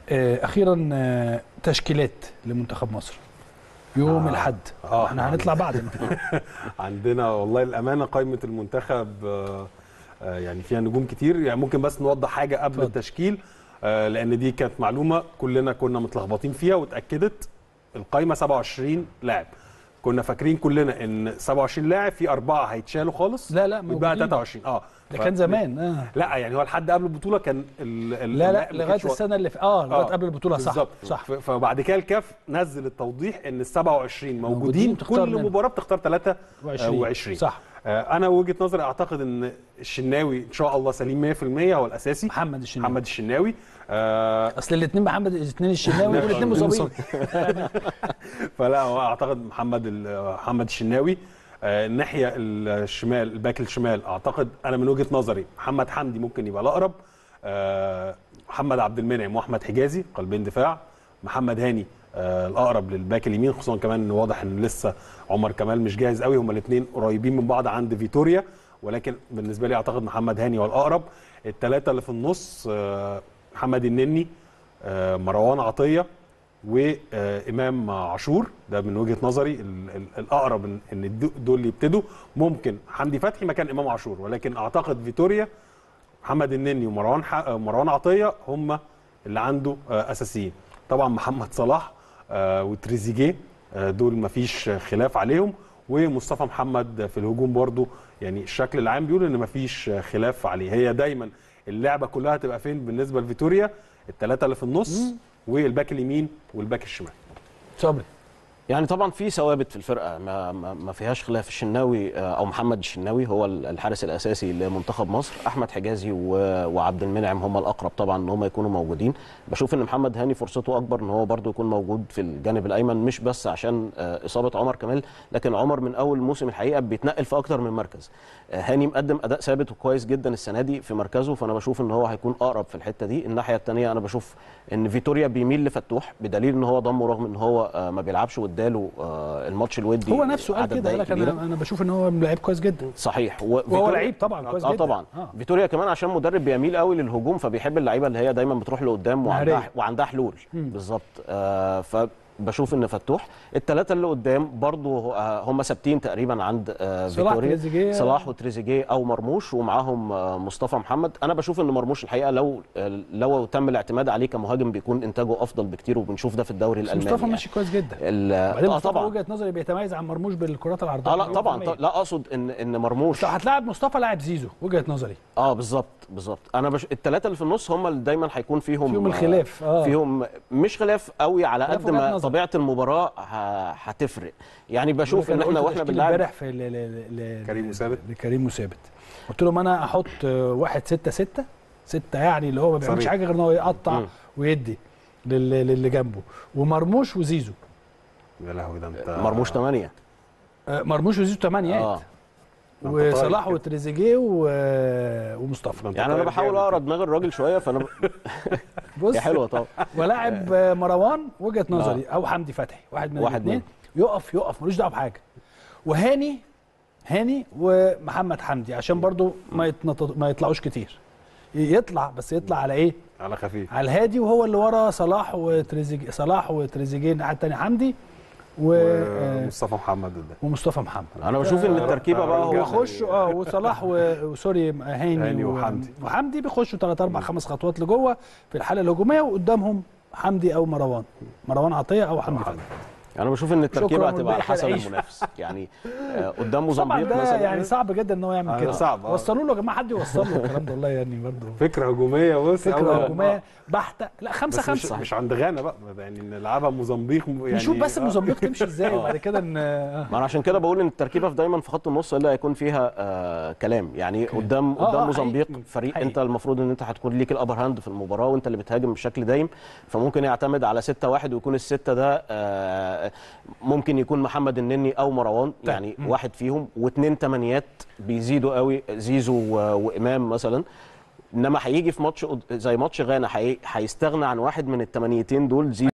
آه، اخيرا آه، تشكيلات لمنتخب مصر يوم آه. الاحد آه. احنا هنطلع بعد عندنا والله الامانه قائمه المنتخب آه، آه، يعني فيها نجوم كتير يعني ممكن بس نوضح حاجه قبل اتفضل. التشكيل آه، لان دي كانت معلومه كلنا كنا متلخبطين فيها واتاكدت القائمه 27 لاعب كنا فاكرين كلنا ان 27 لاعب في اربعه هيتشالوا خالص لا لا يبقى موجودين. 23 اه ده ف- كان زمان اه لا يعني هو لحد قبل البطوله كان ال ال لا لا اللاعب ما لغايه كانش السنه اللي في اه لغايه آه، قبل البطوله صح بالظبط. صح ف- فبعد كده الكاف نزل التوضيح ان ال 27 موجودين موجودين بتختار كل منهم. مباراه بتختار 3 و20 و20 صح آه، انا وجهه نظري اعتقد ان الشناوي ان شاء الله سليم 100% هو الاساسي محمد الشناوي محمد الشناوي آه، اصل الاثنين محمد الاثنين الشناوي لا، والاثنين مصابين فلا هو اعتقد محمد ال- محمد الشناوي آه، الناحيه الشمال الباك الشمال اعتقد انا من وجهه نظري محمد حمدي ممكن يبقى الاقرب آه، محمد عبد المنعم واحمد حجازي قلبين دفاع محمد هاني آه، الاقرب للباك اليمين خصوصا كمان ان واضح ان لسه عمر كمال مش جاهز قوي هما الاثنين قريبين من بعض عند فيتوريا ولكن بالنسبه لي اعتقد محمد هاني هو الاقرب الثلاثه اللي في النص آه، محمد النني آه، مروان عطيه وامام عاشور ده من وجهه نظري ال- ال- الاقرب ان إن دو- دول اللي يبتدوا ممكن حمدي فتحي مكان امام عاشور ولكن اعتقد فيتوريا محمد النني ومروان ح- مروان عطيه هم اللي عنده آه، اساسيين طبعا محمد صلاح آه، وتريزيجيه آه، دول مفيش خلاف عليهم ومصطفى محمد في الهجوم برضو يعني الشكل العام بيقول ان مفيش خلاف عليه هي دايما اللعبه كلها هتبقى فين بالنسبه لفيتوريا الثلاثه اللي في النص والباك اليمين والباك الشمال صبري يعني طبعا في ثوابت في الفرقه ما, ما, ما فيهاش خلاف الشناوي آه، او محمد الشناوي هو ال- الحارس الاساسي لمنتخب مصر احمد حجازي و- وعبد المنعم هم الاقرب طبعا ان هم يكونوا موجودين بشوف ان محمد هاني فرصته اكبر ان هو برده يكون موجود في الجانب الايمن مش بس عشان آه، اصابه عمر كمال لكن عمر من اول موسم الحقيقه بيتنقل في اكتر من مركز آه، هاني مقدم اداء ثابت وكويس جدا السنه دي في مركزه فانا بشوف ان هو هيكون اقرب في الحته دي الناحيه الثانيه انا بشوف ان فيتوريا بيميل لفتوح بدليل ان هو ضمه رغم ان هو آه، ما بيلعبش واداله آه، الماتش الودي هو نفسه قال عدد كده قال دقايق لك كبيرة. انا انا بشوف ان هو لعيب كويس جدا صحيح وهو وفيتوريا- لعيب طبعا كويس اه جدا طبعا آه. فيتوريا كمان عشان مدرب بيميل قوي للهجوم فبيحب اللعيبه اللي هي دايما بتروح لقدام وعندها مهارية. وعندها حلول مم. بالظبط آه فبشوف ان فتوح الثلاثه اللي قدام برضو آه هم ثابتين تقريبا عند آه صلاح فيتوريا تريزيجيه. صلاح وتريزيجيه او مرموش ومعاهم آه مصطفى محمد انا بشوف ان مرموش الحقيقه لو آه لو تم الاعتماد عليه كمهاجم بيكون انتاجه افضل بكتير وبنشوف ده في الدوري بس الالماني مصطفى يعني. ماشي كويس جدا ال- بعدين اه مصطفى طبعا وجهه نظري بيتميز عن مرموش بالكرات العرضيه اه لا طبعا مليون في ط- لا اقصد ان ان مرموش لو هتلاعب مصطفى لاعب زيزو وجهه نظري اه بالظبط بالظبط انا بش... الثلاثه اللي في النص هم اللي دايما هيكون فيهم فيهم الخلاف، آه. فيهم مش خلاف قوي على خلاف قد وجهات ما نظر. طبيعه المباراه ه... هتفرق يعني بشوف ان أنا احنا قلت واحنا تشكيل بنلعب امبارح في ل... ل... ل... كريم وثابت. لكريم وثابت قلت لهم انا احط آه، واحد ستة ستة ستة يعني اللي هو ما بيعملش صريح. حاجه غير ان هو يقطع مم. ويدي لل... للي جنبه ومرموش وزيزو يا لهوي ده انت مرموش 8 آه، مرموش وزيزو ثمانيات اه ده انت طاير وصلاح كده. وتريزيجيه و... ومصطفى ده انت يعني انا طاير بحاول جامد اقرا كده. دماغ الراجل شويه فانا ب... بص هي حلوه طبعا ولاعب آه، مروان وجهه نظري او حمدي فتحي واحد من واحد الاثنين منهم. يقف يقف ملوش دعوه بحاجه وهاني هاني ومحمد حمدي عشان برضو ما يتنطط ما يطلعوش كتير يطلع بس يطلع على ايه على خفيف على الهادي وهو اللي ورا صلاح وتريزيجيه صلاح وتريزيجيه الناحيه الثانيه حمدي و... آه، ومصطفى محمد ده ومصطفى محمد انا بشوف ان التركيبه بقى هو ويخشوا اه وصلاح و- وسوري هاني, هاني و- وحمدي. وحمدي بيخشوا ثلاث اربع خمس خطوات لجوه في الحاله الهجوميه وقدامهم حمدي او مروان مروان عطيه او حمدي فتحي انا بشوف ان التركيبه شكراً هتبقى على والباقي حسب هنعيش. المنافس يعني آه، قدام طبعا موزمبيق ده مثلا يعني صعب جدا ان هو يعمل آه، كده صعب، آه. وصلوا له يا جماعه حد يوصل له الكلام ده والله يعني برضه فكره هجوميه بص فكره أول- هجوميه بحته لا خمسه بس مش, خمسه مش عند غانا بقى يعني نلعبها موزمبيق يعني نشوف بس آه. موزمبيق تمشي ازاي وبعد كده ان آه. ما انا عشان كده بقول ان التركيبه في دايما في خط النص اللي هيكون فيها آه كلام يعني قدام آه، قدام آه، موزمبيق حقيقي. فريق حقيقي. انت المفروض ان انت هتكون ليك الابر هاند في المباراه وانت اللي بتهاجم بشكل دايم فممكن يعتمد على 6 1 ويكون السته ده آه ممكن يكون محمد النني او مروان يعني واحد فيهم واثنين تمانيات بيزيدوا قوي زيزو و- وامام مثلا انما هيجي في ماتش قد- زي ماتش غانا هي- هيستغنى عن واحد من التمانيتين دول زيزو